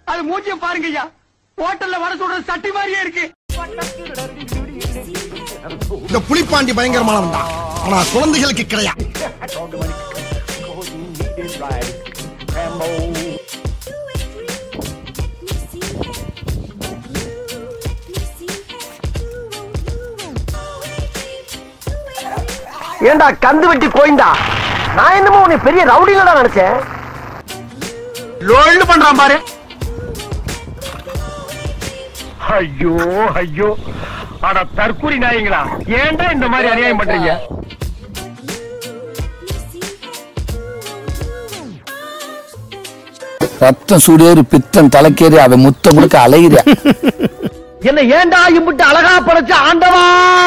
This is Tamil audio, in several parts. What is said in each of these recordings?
அது மூச்சியம் பாருங்க ஐயா ஹோட்டல்ல வர சொல்ற சட்டி மாதிரியே இருக்கு இந்த புலிப்பாண்டி பயங்கரமானவன் தான் ஆனா குழந்தைகளுக்கு கிடையாது ஏண்டா கந்து வெட்டி கோயிந்தா நான் என்னமோ உன்னை பெரிய ரவுடிங்களா நினைச்சேன் லோல்டு பண்றான் பாரு ஐயோ ஐயோ அட தற்கூரி நாயங்களா ஏன்டா இந்த மாதிரி அநியாயம் பண்றீங்க ரத்தம் சூடேறி பித்தம் தலைக்கேறி அவன் முத்த முழுக்க அலைகிற என்ன ஏன்டா இம்பிட்டு அழகா படைச்ச ஆண்டவா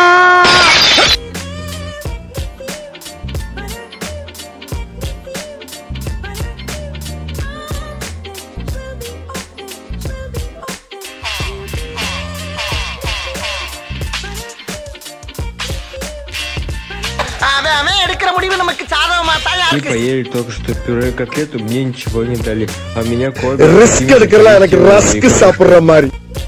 அவன் அவன் எடுக்கிற முடிவு நமக்கு சாதகமா தான் Мы поели только что пюре и котлету, мне ничего не дали. А меня кормят... ரிஸ்க் எடுக்கிறல எனக்கு ரஸ்க் சாப்பிடுற மாதிரி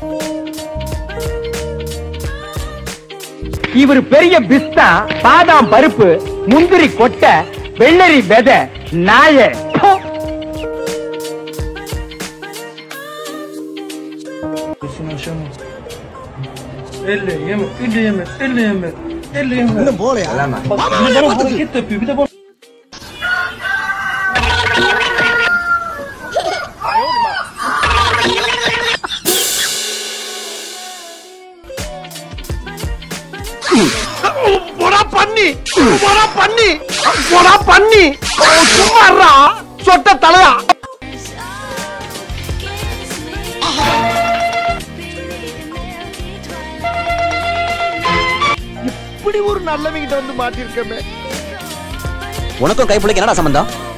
இவர் பெரிய பிஸ்தா பாதாம் பருப்பு முந்திரி கொட்டை வெள்ளரி விதை நாய இன்னும் போலையா போடா பண்ணி போடா பண்ணி போடா பண்ணி சும்மாறா சொட்ட தலையா இப்படி ஒரு நல்லவங்கிட்ட வந்து மாட்டிருக்கமே உனக்கும் கைப்புள்ளைக்கு என்னடா சம்பந்தம்